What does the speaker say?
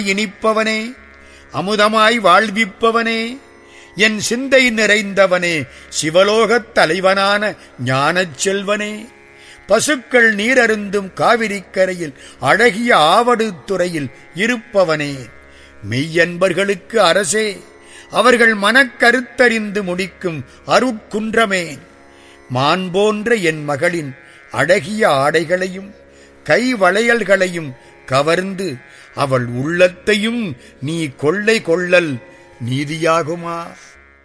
இனிப்பவனே அமுதமாய் வாழ்விப்பவனே என் சிந்தை நிறைந்தவனே சிவலோகத் தலைவனான ஞானச் செல்வனே பசுக்கள் நீரருந்தும் காவிரிக்கரையில் அழகிய ஆவடு துறையில் இருப்பவனே மெய்யன்பர்களுக்கு அரசே அவர்கள் மனக்கருத்தறிந்து முடிக்கும் அருட்குன்றமே மான் போன்ற என் மகளின் அழகிய ஆடைகளையும் கை வளையல்களையும் கவர்ந்து அவள் உள்ளத்தையும் நீ கொள்ளை கொள்ளல் நீதியாகுமா